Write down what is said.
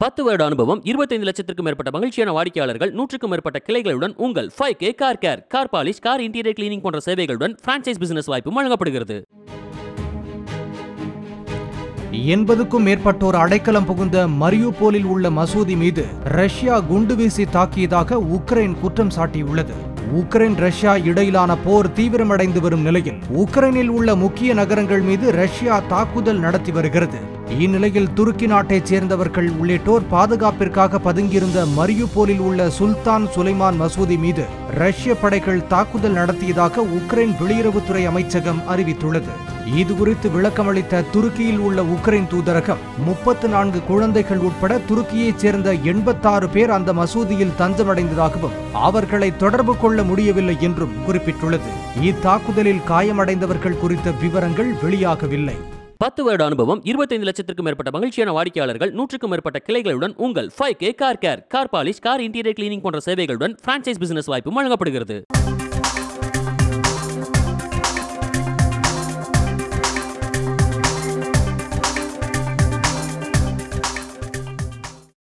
பத்து வருட அனுபவம் இருபத்தைந்து லட்சத்திற்கும் மேற்பட்ட மகிழ்ச்சியான வாடிக்கையாளர்கள் நூற்றுக்கும் மேற்பட்ட கிளைகளுடன் உங்கள் five K car care car polish car interior cleaning போன்ற சேவைகளுடன் பிரான்ச்சைஸ் பிசினஸ் வாய்ப்பும் வழங்கப்படுகிறது எண்பதுக்கும் மேற்பட்டோர் அடைக்கலம் புகுந்த மரியூபோலில் உள்ள மசூதி மீது ரஷ்யா குண்டு வீசி தாக்கியதாக உக்ரைன் குற்றம் சாட்டியுள்ளது உக்ரைன் ரஷ்யா இடையிலான போர் தீவிரமடைந்து வரும் நிலையில் உக்ரைனில் உள்ள முக்கிய நகரங்கள் மீது ரஷ்யா தாக்குதல் நடத்தி வருகிறது இந்நிலையில் துருக்கி நாட்டைச் சேர்ந்தவர்கள் உள்ளிட்டோர் பாதுகாப்பிற்காக பதுங்கியிருந்த மரியூபோலில் உள்ள சுல்தான் சுலைமான் மசூதி மீது ரஷ்ய படைகள் தாக்குதல் நடத்தியதாக உக்ரைன் வெளியுறவுத்துறை அமைச்சகம் அறிவித்துள்ளது இது குறித்து விளக்கமளித்த துருக்கியில் உள்ள உக்ரைன் தூதரகம் முப்பத்து நான்கு குழந்தைகள் உட்பட துருக்கியைச் சேர்ந்த எண்பத்தாறு பேர் அந்த மசூதியில் தஞ்சமடைந்ததாகவும் அவர்களை தொடர்பு கொள்ள முடியவில்லை என்றும் குறிப்பிட்டுள்ளது இத்தாக்குதலில் காயமடைந்தவர்கள் குறித்த விவரங்கள் வெளியாகவில்லை பத்து வருட அனுபவம் இருபத்தைந்து லட்சத்திற்கும் மேற்பட்ட மகிழ்ச்சியான வாடிக்கையாளர்கள் நூற்றுக்கும் மேற்பட்ட கிளைகளுடன் உங்கள் five K car care car polish car interior cleaning போன்ற சேவைகளுடன் பிரான்ச்சைஸ் பிசினஸ் வாய்ப்பும் வழங்கப்படுகிறது